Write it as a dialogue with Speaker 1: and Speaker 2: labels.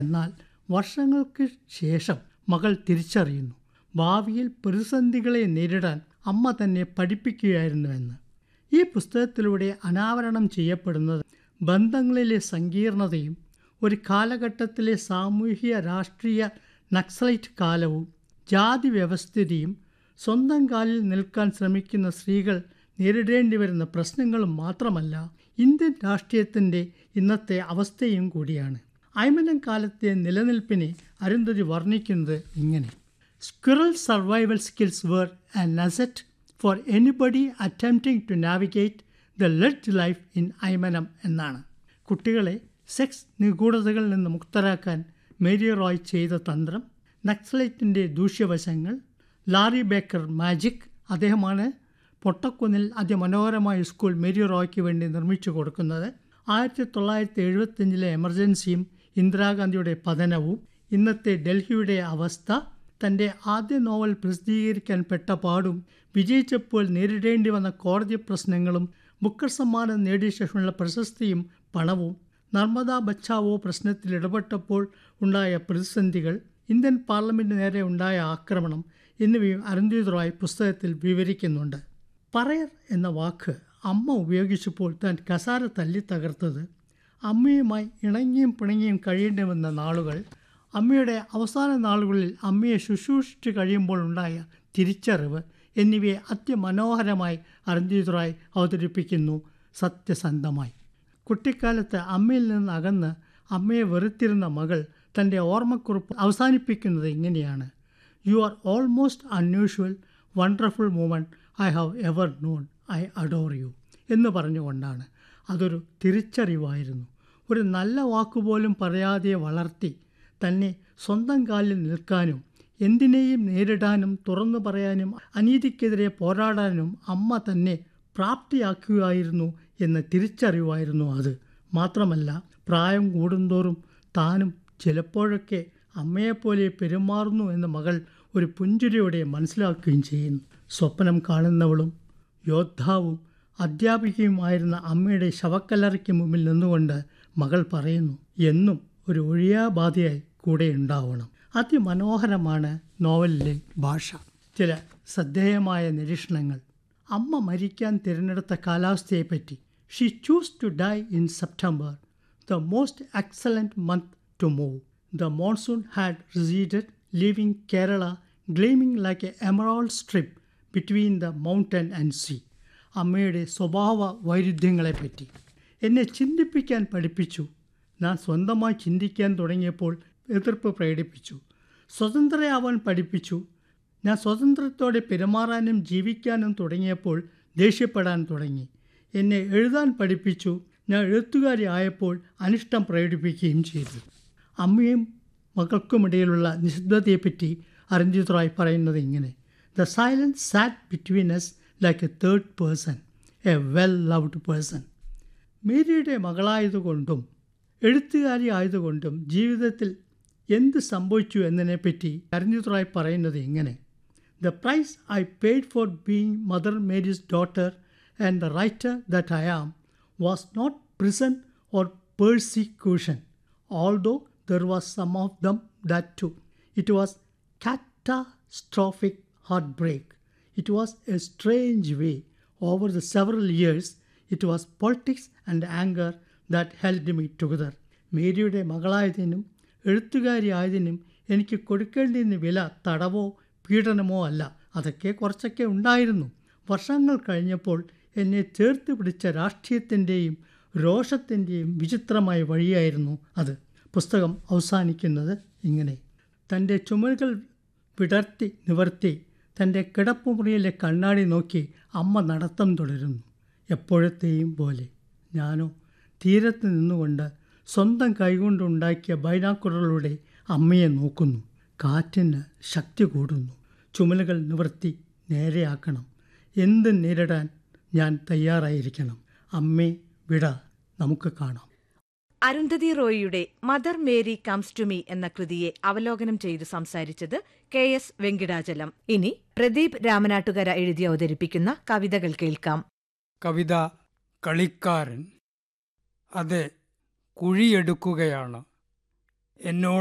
Speaker 1: എന്നാൽ വർഷങ്ങൾക്ക് ശേഷം മകൾ തിരിച്ചറിയുന്നു ഭാവിയിൽ പ്രതിസന്ധികളെ നേരിടാൻ അമ്മ തന്നെ പഠിപ്പിക്കുകയായിരുന്നുവെന്ന് ഈ പുസ്തകത്തിലൂടെ അനാവരണം ചെയ്യപ്പെടുന്നത് ബന്ധങ്ങളിലെ സങ്കീർണതയും ഒരു കാലഘട്ടത്തിലെ സാമൂഹിക രാഷ്ട്രീയ നക്സലൈറ്റ് കാലവും ജാതി വ്യവസ്ഥിതിയും സ്വന്തം കാലിൽ നിൽക്കാൻ ശ്രമിക്കുന്ന സ്ത്രീകൾ നേരിടേണ്ടി വരുന്ന പ്രശ്നങ്ങളും മാത്രമല്ല ഇന്ത്യൻ രാഷ്ട്രീയത്തിൻ്റെ ഇന്നത്തെ അവസ്ഥയും കൂടിയാണ് അയ്മനം കാലത്തെ നിലനിൽപ്പിനെ അരുന്ധതി വർണ്ണിക്കുന്നത് ഇങ്ങനെ squirrel survival skills were an asset for anybody attempting to navigate the led life in Aymanam എന്നാണ് കുട്ടികളെ സെക്സ് നിഗൂഢതകളിൽ നിന്ന് മുക്തരാക്കാൻ മേരി റോയ് ചെയ്ത തന്ത്രം നക്സലൈറ്റിൻ്റെ ദൂഷ്യവശങ്ങൾ ലാറി ബേക്കർ മാജിക് അദ്ദേഹമാണ് പൊട്ടക്കുന്നിൽ അതിമനോഹരമായ സ്കൂൾ മേരി റോയ്ക്ക് വേണ്ടി നിർമ്മിച്ചു കൊടുക്കുന്നത് ആയിരത്തി തൊള്ളായിരത്തി എഴുപത്തഞ്ചിലെ എമർജൻസിയും ഇന്ദിരാഗാന്ധിയുടെ പതനവും ഇന്നത്തെ ഡൽഹിയുടെ അവസ്ഥ തൻ്റെ ആദ്യ നോവൽ പ്രസിദ്ധീകരിക്കാൻ പെട്ട പാടും വിജയിച്ചപ്പോൾ നേരിടേണ്ടി വന്ന കോടതി പ്രശ്നങ്ങളും ബുക്കർ സമ്മാനം നേടിയ ശേഷമുള്ള പ്രശസ്തിയും പണവും നർമ്മദ ബച്ചാവോ പ്രശ്നത്തിൽ ഇടപെട്ടപ്പോൾ ഉണ്ടായ പ്രതിസന്ധികൾ ഇന്ത്യൻ പാർലമെൻറ്റ് നേരെ ഉണ്ടായ ആക്രമണം എന്നിവയും അരുന്ധതി റോയ് പുസ്തകത്തിൽ വിവരിക്കുന്നുണ്ട് പറയർ എന്ന വാക്ക് അമ്മ ഉപയോഗിച്ചപ്പോൾ താൻ കസാര തല്ലി തകർത്തത് അമ്മയുമായി ഇണങ്ങിയും പിണങ്ങിയും കഴിയേണ്ടി വന്ന നാളുകൾ അമ്മയുടെ അവസാന നാളുകളിൽ അമ്മയെ ശുശ്രൂഷിച്ച് കഴിയുമ്പോൾ ഉണ്ടായ തിരിച്ചറിവ് എന്നിവയെ അതിമനോഹരമായി അരുന്ധതി റോയ് അവതരിപ്പിക്കുന്നു സത്യസന്ധമായി കുട്ടിക്കാലത്ത് അമ്മയിൽ നിന്ന് അകന്ന് അമ്മയെ വെറുത്തിരുന്ന മകൾ തൻ്റെ ഓർമ്മക്കുറിപ്പ് അവസാനിപ്പിക്കുന്നത് ഇങ്ങനെയാണ് you are almost unusual wonderful moment I have ever known I adore you എന്ന് പറഞ്ഞുകൊണ്ടാണ് അതൊരു തിരിച്ചറിവായിരുന്നു ഒരു നല്ല വാക്കുപോലും പറയാതെ വളർത്തി തന്നെ സ്വന്തം കാലിൽ നിൽക്കാനും എന്തിനേയും നേരിടാനും തുറന്നു പറയാനും അനീതിക്കെതിരെ പോരാടാനും അമ്മ തന്നെ പ്രാപ്തിയാക്കുകയായിരുന്നു എന്ന തിരിച്ചറിവായിരുന്നു അത് മാത്രമല്ല പ്രായം കൂടുന്തോറും താനും ചിലപ്പോഴൊക്കെ അമ്മയെപ്പോലെ പെരുമാറുന്നു എന്ന മകൾ ഒരു പുഞ്ചിരിയോടെ മനസ്സിലാക്കുകയും ചെയ്യുന്നു സ്വപ്നം കാണുന്നവളും യോദ്ധാവും അധ്യാപികയുമായിരുന്ന അമ്മയുടെ ശവക്കല്ലറയ്ക്ക് മുമ്പിൽ നിന്നുകൊണ്ട് മകൾ പറയുന്നു എന്നും ഒരു ഒഴിയാബാധയായി കൂടെ ഉണ്ടാവണം അതിമനോഹരമാണ് നോവലിലെ ഭാഷ ചില ശ്രദ്ധേയമായ നിരീക്ഷണങ്ങൾ അമ്മ മരിക്കാൻ തിരഞ്ഞെടുത്ത കാലാവസ്ഥയെപ്പറ്റി she chose to die in September the most excellent month to move the monsoon had receded leaving Kerala gleaming like a emerald strip between the mountain and sea അമ്മയുടെ സ്വഭാവ വൈരുദ്ധ്യങ്ങളെപ്പറ്റി എന്നെ ചിന്തിപ്പിക്കാൻ പഠിപ്പിച്ചു ഞാൻ സ്വന്തമായി ചിന്തിക്കാൻ തുടങ്ങിയപ്പോൾ എതിർപ്പ് പ്രകടിപ്പിച്ചു സ്വതന്ത്രയാവാൻ പഠിപ്പിച്ചു ഞാൻ സ്വതന്ത്രത്തോടെ പെരുമാറാനും ജീവിക്കാനും തുടങ്ങിയപ്പോൾ ദേഷ്യപ്പെടാൻ തുടങ്ങി എന്നെ എഴുതാൻ പഠിപ്പിച്ചു ഞാൻ എഴുത്തുകാരി ആയപ്പോൾ അനിഷ്ടം പ്രകടിപ്പിക്കുകയും ചെയ്തു അമ്മയും മകൾക്കുമിടയിലുള്ള നിശബ്ദതയെപ്പറ്റി അരഞ്ജിത് റായ് പറയുന്നത് ഇങ്ങനെ the silence sat between us like a third person a well loved person മേരിയുടെ മകളായതുകൊണ്ടും എഴുത്തുകാരി ആയതുകൊണ്ടും ജീവിതത്തിൽ എന്ത് സംഭവിച്ചു എന്നതിനെപ്പറ്റി അരഞ്ജിത് റായ് പറയുന്നത് ഇങ്ങനെ the price I paid for being mother Mary's daughter and the writer that I am was not prison or persecution although there was some of them that too it was catastrophic heartbreak. It was a strange way. Over the several years, it was politics and anger that held me together. മേരിയുടെ മകളായതിനും എഴുത്തുകാരിയായതിനും എനിക്ക് കൊടുക്കേണ്ടിയിരുന്ന വില തടവോ പീഡനമോ അല്ല അതൊക്കെ കുറച്ചൊക്കെ ഉണ്ടായിരുന്നു വർഷങ്ങൾ കഴിഞ്ഞപ്പോൾ എന്നെ ചേർത്ത് പിടിച്ച രാഷ്ട്രീയത്തിൻ്റെയും രോഷത്തിൻ്റെയും വിചിത്രമായ വഴിയായിരുന്നു അത് പുസ്തകം അവസാനിക്കുന്നത് ഇങ്ങനെ തൻ്റെ ചുമലുകൾ വിടർത്തി നിവർത്തി തൻ്റെ കിടപ്പുമുറിയിലെ കണ്ണാടി നോക്കി അമ്മ നടത്തം തുടരുന്നു എപ്പോഴത്തെയും പോലെ ഞാനോ തീരത്ത് നിന്നുകൊണ്ട് സ്വന്തം കൈകൊണ്ടുണ്ടാക്കിയ ബൈനാക്കുറകളുടെ അമ്മയെ നോക്കുന്നു കാറ്റിന് ശക്തി കൂടുന്നു ചുമലുകൾ നിവർത്തി നേരെയാക്കണം എന്ത് നേരിടാൻ ഞാൻ തയ്യാറായിരിക്കണം അമ്മേ വിട നമുക്ക് കാണാം
Speaker 2: അരുന്ധതി റോയിയുടെ mother Mary comes to me എന്ന കൃതിയെ അവലോകനം ചെയ്തു സംസാരിച്ചത് കെ എസ് വെങ്കിടാചലം ഇനി പ്രദീപ് രാമനാട്ടുകര എഴുതി അവതരിപ്പിക്കുന്ന കവിതകൾ കേൾക്കാം
Speaker 3: കവിത കളിക്കാരൻ അതെ കുഴിയെടുക്കുകയാണ് എന്നോട്